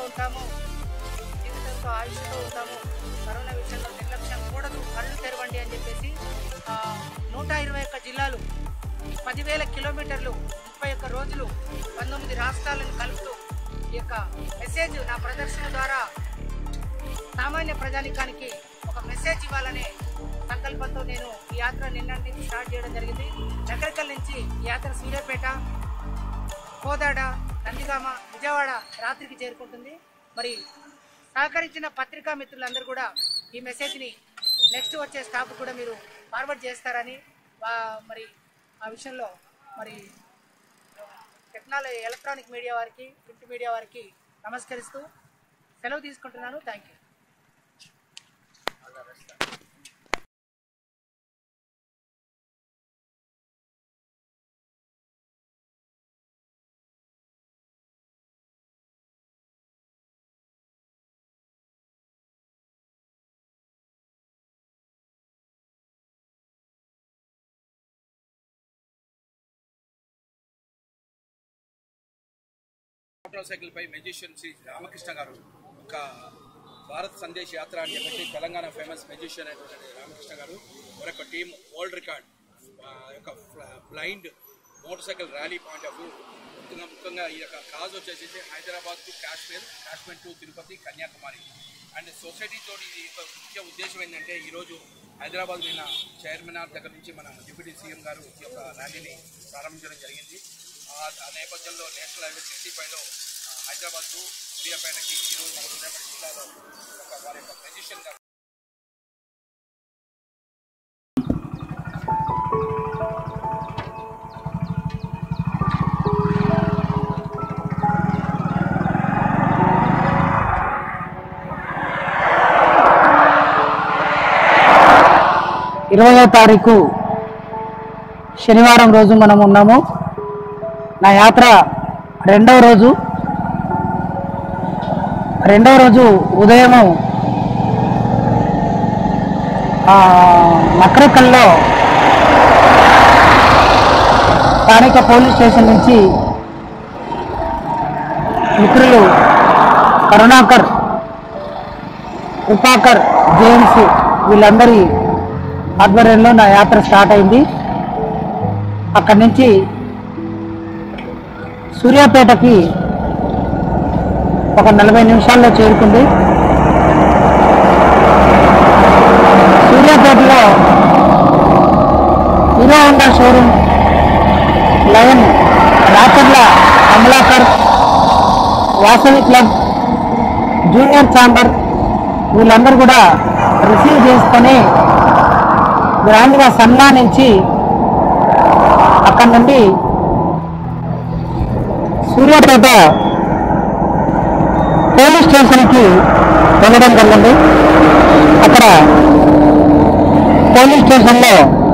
ఉంటాము జీవితంతో ఆయుష్తో ఉంటాము కరోనా విషయంలో నిర్లక్ష్యం కూడదు కళ్ళు తెరవండి అని చెప్పేసి ఆ, నూట ఇరవై ఒక్క జిల్లాలు పదివేల కిలోమీటర్లు ముప్పై ఒక్క రోజులు పంతొమ్మిది రాష్ట్రాలను కలుపుతూ ఈ యొక్క మెసేజ్ నా ప్రదర్శన ద్వారా సామాన్య ప్రజానికానికి ఒక మెసేజ్ ఇవ్వాలనే సంకల్పంతో నేను ఈ యాత్ర నిన్న నుంచి స్టార్ట్ చేయడం జరిగింది నగరికల్ నుంచి ఈ యాత్ర సూర్యాపేట కోదాడ నందిగామ విజయవాడ రాత్రికి చేరుకుంటుంది మరి సహకరించిన పత్రికా మిత్రులందరూ కూడా ఈ మెసేజ్ని నెక్స్ట్ వచ్చే స్టాఫ్ కూడా మీరు ఫార్వర్డ్ చేస్తారని వా- మరి ఆ విషయంలో మరి టెక్నాలజీ ఎలక్ట్రానిక్ మీడియా వారికి ప్రింట్ మీడియా వారికి నమస్కరిస్తూ సెలవు తీసుకుంటున్నాను థ్యాంక్ యూ మోటార్ సైకిల్ పై మెజిషియన్ శ్రీ రామకృష్ణ గారు ఒక భారత్ సందేశ్ యాత్ర అని చెప్పేసి తెలంగాణ ఫేమస్ మెజిషియన్ అయినటువంటి రామకృష్ణ గారు మరొక టీం వరల్డ్ రికార్డ్ ఆ, యొక్క blind motorcycle rally point of view ముఖ్యంగా ముఖ్యంగా ఈ యొక్క కాజ్ వచ్చేసి Hyderabad to Kashmir Kashmir to Tirupati Kanyakumari and society తోటి ఇది యొక్క ముఖ్య ఉద్దేశం ఏంటంటే ఈరోజు హైదరాబాద్ నిన్న చైర్మన్ దగ్గర నుంచి మన డిప్యూటీ సీఎం గారు ఈ యొక్క ర్యాలీని ప్రారంభించడం జరిగింది ఆ ఆ నేపథ్యంలో నేషనల్ హైవే సిక్స్టీ ఫైవ్లో హైదరాబాద్ టు సూర్యాపేటకి ఈరోజు మన సూర్యాపేట జిల్లాలో ఒక వారి యొక్క మెజిషియన్ గారు ఇరవయో తారీఖు శనివారం రోజు మనం ఉన్నాము నా యాత్ర రెండవ రోజు రెండవ రోజు ఉదయము ఆ, నకరకల్లో స్థానిక పోలీస్ స్టేషన్ నుంచి మిత్రులు కరుణాకర్ కృపాకర్ జేమ్స్ వీళ్ళందరి ఆధ్వర్యంలో నా యాత్ర స్టార్ట్ అయింది అక్కడి నుంచి సూర్యాపేటకి ఒక నలభై నిమిషాల్లో చేరుకుంది సూర్యాపేటలో Hero Honda showroom lion Racharla Kamalakar Vasavi club junior chamber వీళ్ళందరూ కూడా రిసీవ్ చేసుకొని గ్రాండ్గా సన్మానించి అక్కడి నుండి సూర్యాపేట పోలీస్ స్టేషన్కి వెళ్ళడం జరిగింది అక్కడ పోలీస్ స్టేషన్లో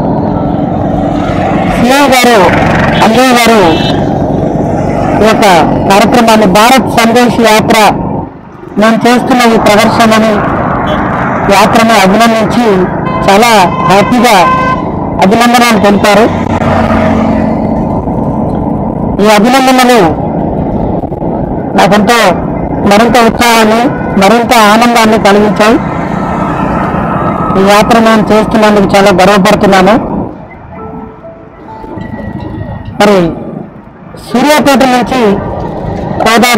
సిఐ గారు అంజయ్ గారు ఈ యొక్క కార్యక్రమాన్ని భారత్ సందేశ్ యాత్ర నేను చేస్తున్న ఈ ప్రదర్శనని యాత్రను అభినందించి చాలా హ్యాపీగా అభినందనలు తెలిపారు ఈ అభినందనలు నాకెంతో మరింత ఉత్సాహాన్ని మరింత ఆనందాన్ని కలిగించాయి ఈ యాత్ర నేను చేస్తున్నందుకు చాలా గర్వపడుతున్నాను మరి సూర్యాపేట నుంచి కోదాడ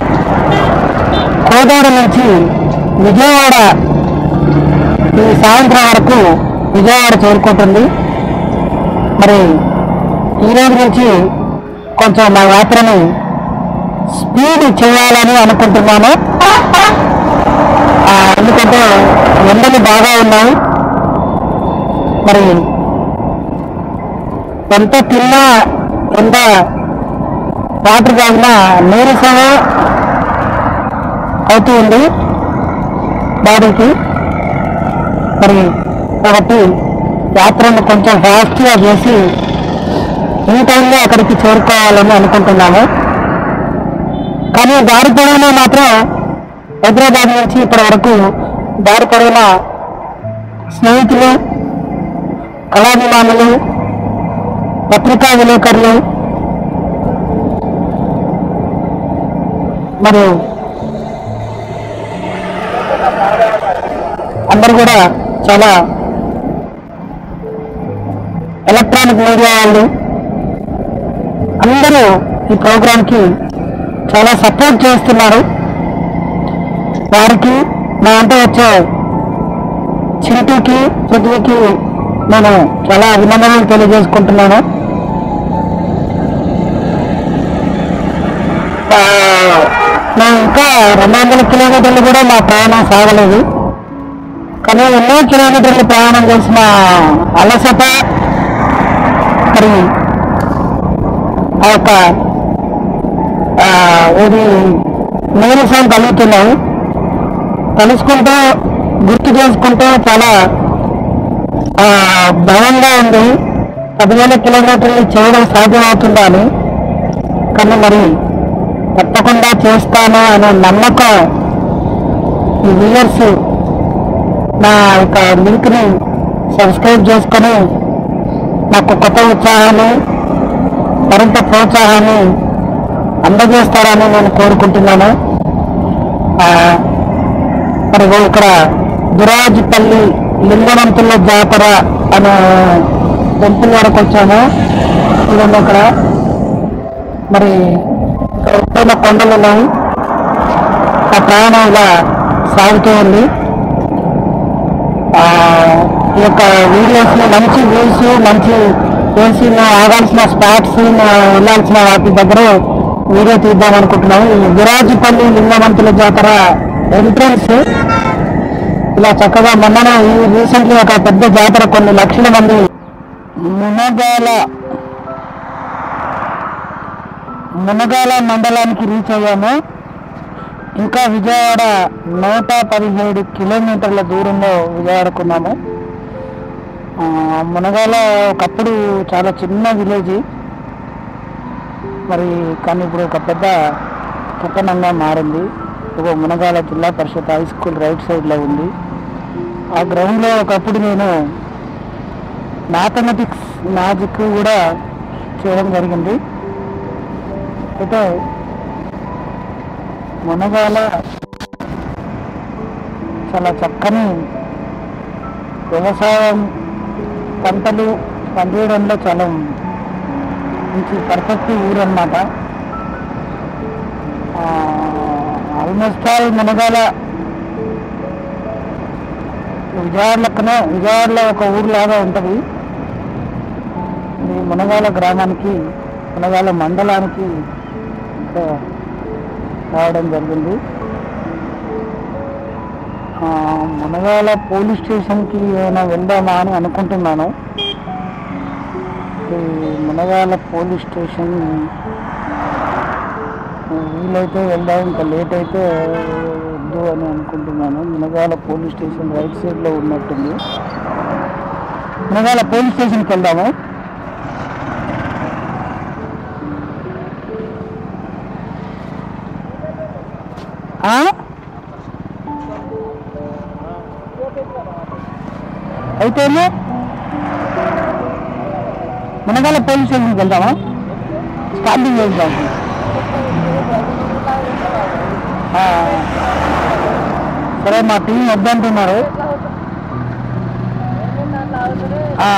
కోదాడ నుంచి విజయవాడ ఈ సాయంత్రం వరకు విజయవాడ చేరుకుంటుంది మరి ఈ రోజు నుంచి కొంచెం మా యాత్రను స్పీడ్ చేయాలని అనుకుంటున్నాను ఆ, ఎందుకంటే ఎండలు బాగా ఉన్నాయి మరి ఎంత తిన్నా ఎంత వాటర్ తాగినా నీరసమే అవుతూ ఉంది బాడీకి మరి కాబట్టి యాత్రను కొంచెం ఫాస్ట్గా చేసి ఈ టైంలో అక్కడికి చేరుకోవాలని అనుకుంటున్నాము కానీ దారి పొడవునా మాత్రం హైదరాబాద్ నుంచి ఇప్పటి వరకు దారి పొడవునా స్నేహితులు కళాభిమానులు పత్రికా విలేకరులు మరియు అందరూ కూడా చాలా ఎలక్ట్రానిక్ మీడియా వాళ్ళు అందరూ ఈ ప్రోగ్రాంకి చాలా సపోర్ట్ చేస్తున్నారు వారికి మా అంటే వచ్చే చింటూకి పృథ్వీకి నేను చాలా అభినందనలు తెలియజేసుకుంటున్నాను ఆ, మేము ఇంకా రెండు వందల కిలోమీటర్లు కూడా మా ప్రయాణం సాగలేదు కానీ ఎన్నో కిలోమీటర్లు ప్రయాణం చేసిన అలసట మరి ఆ యొక్క ఆ, ఇది నీరసం కలుగుతున్నాయి తలుసుకుంటూ గుర్తు చేసుకుంటూ చాలా ఆ, భయంగా ఉంది పదివేల కిలోమీటర్లు చేయడం సాధ్యమవుతుందా అని కానీ మరి తప్పకుండా చేస్తాను అనే నమ్మకం ఈ వ్యూవర్స్ నా యొక్క లింక్ని సబ్స్క్రైబ్ చేసుకొని నాకు కొత్త ఉత్సాహాన్ని మరింత ప్రోత్సాహాన్ని అందజేస్తారని నేను కోరుకుంటున్నాను ఆ, మరి ఇగో ఇక్కడ దురాజిపల్లి లింగవంతుల జాతర అనే టెంపుల్ వరకు వచ్చాము ఇదండి అక్కడ మరి ఇక్కడ ఎత్తైన కొండలు ఉన్నాయి ఆ ప్రయాణం ఇలా సాగుతూ ఉంది ఆ, ఈ యొక్క వీడియోస్ మంచి వ్యూస్ మంచి వేసి ఆగాల్సిన స్పాట్స్ వెళ్ళాల్సిన వాటి దగ్గర వీడియో తీద్దాం అనుకుంటున్నాము ఈ విరాజపల్లి లింగమంతుల జాతర ఎంట్రన్స్ ఇలా చక్కగా మొన్ననే ఈ రీసెంట్లీ ఒక పెద్ద జాతర కొన్ని లక్షల మంది మునగాల మునగాల మండలానికి రీచ్ అయ్యాము ఇంకా విజయవాడ నూట పదిహేడు కిలోమీటర్ల దూరంలో విజయవాడకున్నాము ఆ, మునగాల ఒకప్పుడు చాలా చిన్న విలేజ్ మరి కానీ ఇప్పుడు ఒక పెద్ద పట్టణంగా మారింది ఒక మునగాల జిల్లా పరిషత్ హై స్కూల్ రైట్ సైడ్లో ఉంది ఆ గ్రౌండ్లో ఒకప్పుడు నేను మ్యాథమెటిక్స్ మ్యాజిక్ కూడా చేయడం జరిగింది అయితే మునగాల చాలా చక్కని వ్యవసాయం పంటలు పండించడంలో చాలా మంచి పర్ఫెక్ట్ ఊరు అనమాట ఆల్మోస్ట్ ఆల్ మునగాల విజయవాడ లెక్కనే విజయవాడలో ఒక ఊరులాగా ఉంటుంది ఈ మునగాల గ్రామానికి మునగాల మండలానికి ఇక్కడ రావడం జరిగింది ఆ, మునగాల పోలీస్ స్టేషన్కి ఏమైనా వెళ్దామా అని అనుకుంటున్నాను ఈ మునగాల పోలీస్ స్టేషన్ వీలైతే వెళ్దాం ఇంకా లేట్ అయితే వద్దు అని అనుకుంటున్నాను మునగాల పోలీస్ స్టేషన్ రైట్ సైడ్లో ఉన్నట్టుంది మునగాల పోలీస్ స్టేషన్కి వెళ్దాము ఆ? అయితే ఏమో? మునగాల పోలీస్ స్టేషన్కి వెళ్దామా స్టార్టింగ్ వెళ్దాం ఆ. సరే మా టీం వద్దంటున్నారు ఆ.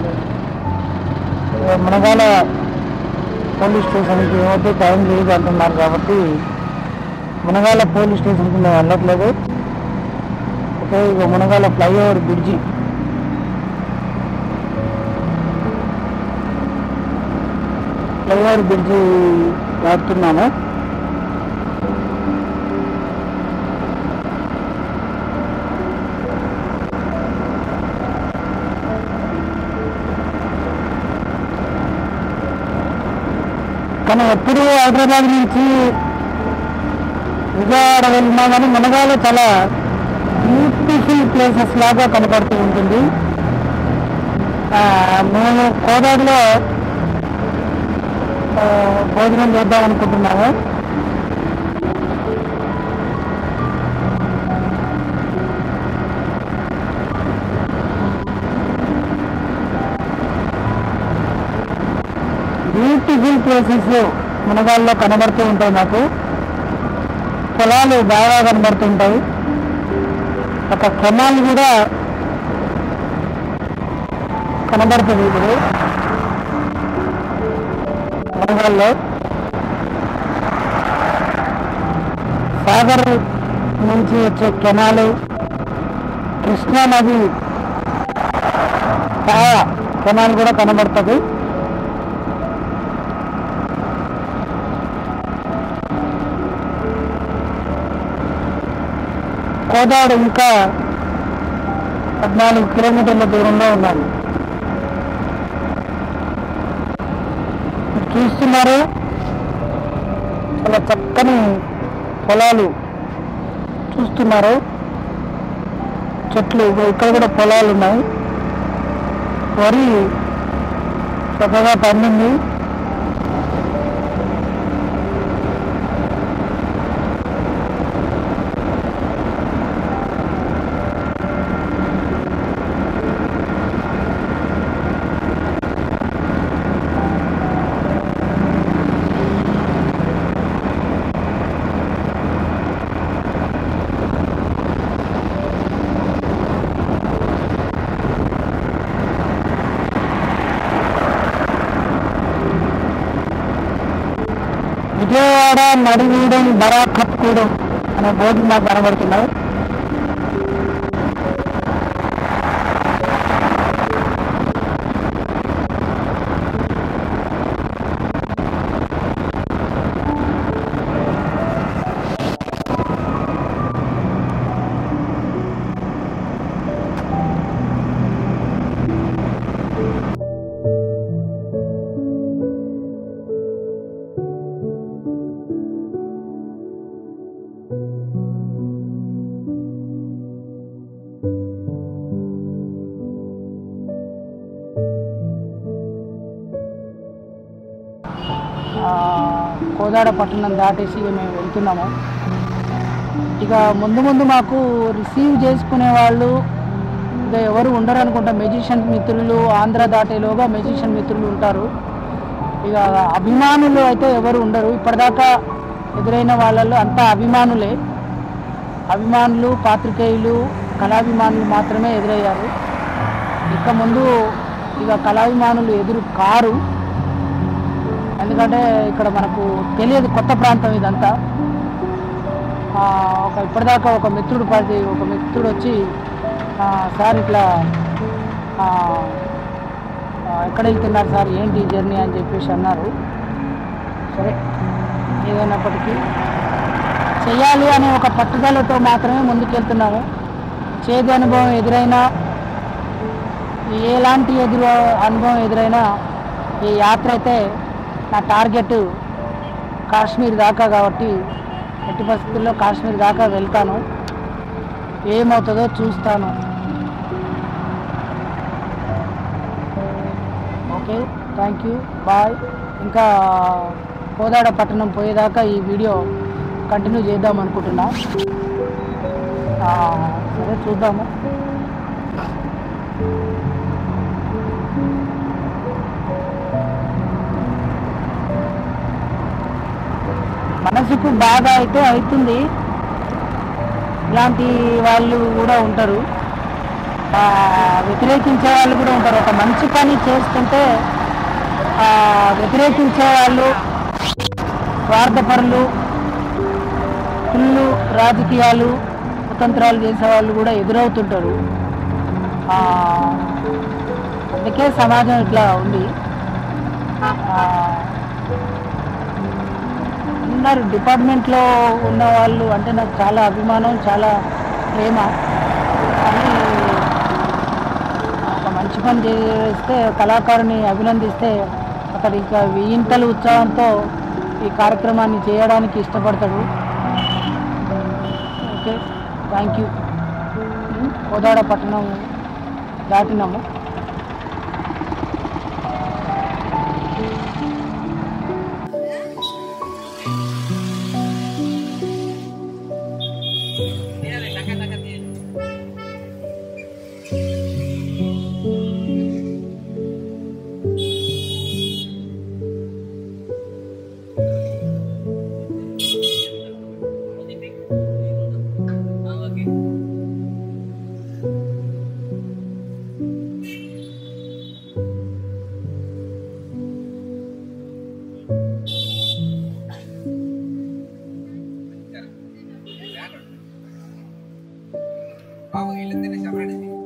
ఇక మునగాల పోలీస్ స్టేషన్కి ఏమైతే టైం లేదు అంటున్నారు కాబట్టి మునగాల పోలీస్ స్టేషన్కి మేము వెళ్ళట్లేదు ఓకే ఇక Munagala flyover bridge flyover bridge దాటుతున్నాము కానీ ఎప్పుడు హైదరాబాద్ నుంచి విజయవాడ వెళ్ళినా కానీ మునగాల చాలా బ్యూటిఫుల్ ప్లేసెస్ లాగా కనపడుతూ ఉంటుంది ఆ, మేము కోదాడిలో ఆ, భోజనం చేద్దాం అనుకుంటున్నాము బ్యూటిఫుల్ ప్లేసెస్ మునగాల్లో కనబడుతూ ఉంటాయి నాకు పొలాలు బాగా కనబడుతుంటాయి ఒక కెనాల్ కూడా కనబడుతుంది ఇప్పుడు వరంగల్లో సాగర్ నుంచి వచ్చే కెనాలు కృష్ణా నది కాయ కెనాల్ కూడా కనబడుతుంది కోదాడు ఇంకా పద్నాలుగు కిలోమీటర్ల దూరంలో ఉన్నాడు మీరు చూస్తున్నారు చాలా చక్కని పొలాలు చూస్తున్నారు చెట్లు ఇగో ఇక్కడ కూడా పొలాలు ఉన్నాయి వరి చక్కగా పండింది విజయవాడ నడివీడం బరాఖత్కూడెం అనే బోర్డు మాకు కనబడుతున్నాయి ఆ, కోదాడ పట్టణం దాటేసి ఇక మేము వెళ్తున్నాము ఇక ముందు ముందు మాకు రిసీవ్ చేసుకునే వాళ్ళు ఇక ఎవరు ఉండరు అనుకుంటా మెజిషియన్ మిత్రులు ఆంధ్ర దాటేలోగా మెజిషియన్ మిత్రులు ఉంటారు ఇక అభిమానులు అయితే ఎవరు ఉండరు ఇప్పటిదాకా ఎదురైన వాళ్ళల్లో అంతా అభిమానులే అభిమానులు పాత్రికేయులు కళాభిమానులు మాత్రమే ఎదురయ్యారు ఇక ముందు ఇక కళాభిమానులు ఎదురు కారు ఎందుకంటే ఇక్కడ మనకు తెలియదు కొత్త ప్రాంతం ఇదంతా ఆ, ఒక ఇప్పటిదాకా ఒక మిత్రుడు పడి ఒక మిత్రుడు వచ్చి ఆ, సార్ ఇట్లా ఆ, ఆ, ఎక్కడ వెళ్తున్నారు సార్ ఏంటి ఈ జర్నీ అని చెప్పేసి అన్నారు సరే ఏదైనప్పటికీ చేయాలి అనే ఒక పట్టుదలతో మాత్రమే ముందుకెళ్తున్నాము చేదు అనుభవం ఎదురైనా ఎలాంటి ఎదురు అనుభవం ఎదురైనా ఈ యాత్ర అయితే నా టార్గెట్ కాశ్మీర్ దాకా కాబట్టి ఎట్టి పరిస్థితుల్లో కాశ్మీర్ దాకా వెళ్తాను ఏమవుతుందో చూస్తాను ఓకే థ్యాంక్ యూ బాయ్ ఇంకా కోదాడ పట్టణం పోయేదాకా ఈ వీడియో కంటిన్యూ చేద్దాం అనుకుంటున్నా ఆ, సరే చూద్దాము మనసుకు బాధ అయితే అవుతుంది ఇలాంటి వాళ్ళు కూడా ఉంటారు ఆ, వ్యతిరేకించే వాళ్ళు కూడా ఉంటారు ఒక మంచి పని చేస్తుంటే ఆ, వ్యతిరేకించే వాళ్ళు స్వార్థపరులు కుళ్ళు రాజకీయాలు కుతంత్రాలు చేసే వాళ్ళు కూడా ఎదురవుతుంటారు ఆ, అందుకే సమాజం ఇట్లా ఉంది ఆ, అందరు డిపార్ట్మెంట్లో ఉన్న వాళ్ళు అంటే నాకు చాలా అభిమానం చాలా ప్రేమ కానీ ఒక మంచి పని చేస్తే కళాకారుని అభినందిస్తే అతడు ఇంకా వెయ్యింతల ఉత్సాహంతో ఈ కార్యక్రమాన్ని చేయడానికి ఇష్టపడతాడు ఓకే థ్యాంక్ యూ కోదాడ పట్టణం దాటినాము ఇది separate ఇది.